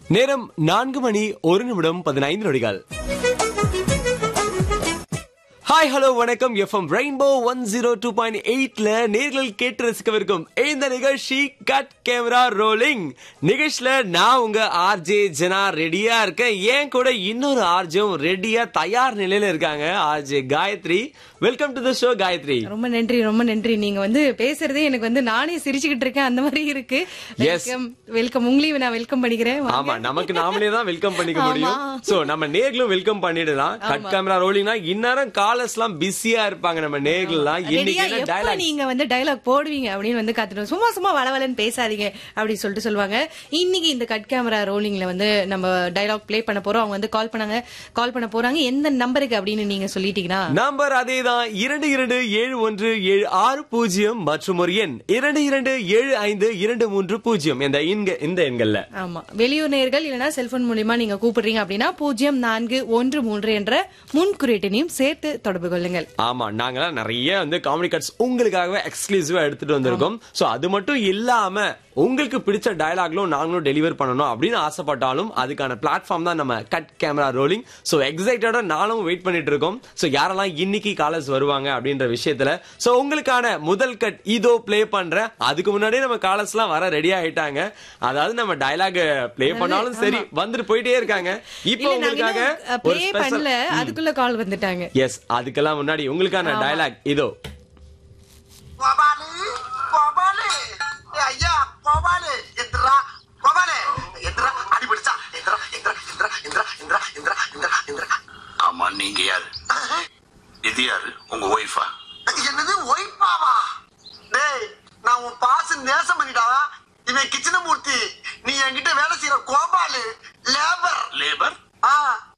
நேரம் நான்கு மணி ஒரு நிமிடம் பதினைந்து நொடிகள் ஹாய் ஹலோ வணக்கம் FM Rainbow one zero two point எயிட்ல நேர்கள் கேட்டு ரசிக்கவிருக்கும் இந்த நிகழ்ச்சி கட் கேமரா ரோலிங் நிகழ்ச்சியில நான் உங்க ஆர்ஜே ஜனா ரெடியா இருக்கேன் ஏன் கூட இன்னொரு ஆர்ஜும் ரெடியா தயார் நிலையில இருக்காங்க RJ Gayathri welcome to the show Gayathri ரொம்ப நன்றி ரொம்ப நன்றி நீங்க வந்து பேசுறதே எனக்கு வந்து நானே சிரிச்சுக்கிட்டு இருக்கேன் அந்த மாதிரி இருக்கு Yes. வெல்கம் வெல்கம் உங்களையும் நான் வெல்கம் பண்ணிக்கிறேன் வாங்க. ஆமா நமக்கு நாமளே தான் வெல்கம் பண்ணிக்க முடியும் ஆமா. சோ நம்ம நேர்களும் வெல்கம் பண்ணிடலாம் கட் கேமரா ரோலிங்னா இந்நேரம் காலர்ஸ் எல்லாம் பிஸியா இருப்பாங்க நம்ம நேர்கள் எல்லாம் ரெடியா இன்னைக்கு எப்ப டைலாக் நீங்க வந்து டயலாக் போடுவீங்க அப்படின்னு வந்து காத்துட்டு சும்மா சும்மா வளவலன்னு பேசாதீங்க அப்படி சொல்லிட்டு சொல்லுவாங்க இன்னைக்கு இந்த கட் கேமரா ரோலிங்ல வந்து நம்ம டயலாக் ப்ளே பண்ண போறோம் அவங்க வந்து கால் பண்ணாங்க கால் பண்ண போறாங்க எந்த நம்பருக்கு அப்படின்னு நீங்க சொல்லிட்டீங்கன்னா நம்பர் அதேதான் இரண்டு இரண்டு ஏழு ஒன்று ஏழு ஆறு பூஜ்ஜியம் மற்றும் ஒரு எண் இரண்டு இரண்டு ஏழு ஐந்து இரண்டு மூன்று பூஜ்ஜியம் இந்த எண்க- இந்த எண்கள்ல ஆமா வெளியூர் நேர்கள் இல்லனா செல்போன் மூலியமா நீங்க கூப்பிடுறீங்க அப்படின்னா பூஜ்ஜியம் நான்கு ஒன்று மூன்று என்ற முன்குறியீட்டினையும் சேர்த்து தொடர்பு கொள்ளுங்கள் ஆமா நாங்களாம் நிறைய வந்து காமெடி கட்ஸ் உங்களுக்காகவே எக்ஸ்க்ளூசிவா எடுத்துட்டு வந்திருக்கோம் சோ அது மட்டும் இல்லாம உங்களுக்கு பிடிச்ச டயலாக்லும் நாங்களும் டெலிவர் பண்ணணும் அப்படின்னு ஆசைப்பட்டாலும் அதுக்கான பிளாட்ஃபார்ம் தான் நம்ம கட் கேமரா ரோலிங் சோ எக்ஸைட்டடா நானும் வெயிட் பண்ணிட்டு இருக்கோம் சோ யாரெல்லாம் இன்னைக்கு காலர்ஸ் வருவாங்க அப்படின்ற விஷயத்துல சோ உங்களுக்கான முதல் கட் இதோ ப்ளே பண்றேன் அதுக்கு முன்னாடியே நம்ம காலர்ஸ் எல்லாம் வர ரெடி ஆயிட்டாங்க அதாவது நம்ம டயலாக் ப்ளே பண்ணாலும் சரி வந்துட்டு போயிட்டே இருக்காங்க இப்போ இல்ல நாங்க உங்களுக்காக இன்னும் ஒரு ப்ளே ஸ்பெஷல் பண்ணல அதுக்குள்ள கால் வந்துட்டாங்க எஸ் அதுக்கெல்லாம் முன்னாடி உங்களுக்கான டயலாக் இதோ கோபாலு கோபாலு ஏய் ஐயா கோபாலு எந்திரா கோபாலு எந்திரா அடிபடிச்சா எந்திரா எந்திரா எந்திரா எந்திரா எந்திரா எந்திரா எந்திரா எந்திரா ஆமா நீங்க யாரு இது யாரு உங்க ஒய்ஃபா என்னது ஒய்பாவா டேய் நான் உன் பாச நேசம் பண்ணிட்டா இவன் கிச்சனமூர்த்தி நீ என்கிட்ட வேலை செய்யற கோபாலு லேபர் லேபர் ஆ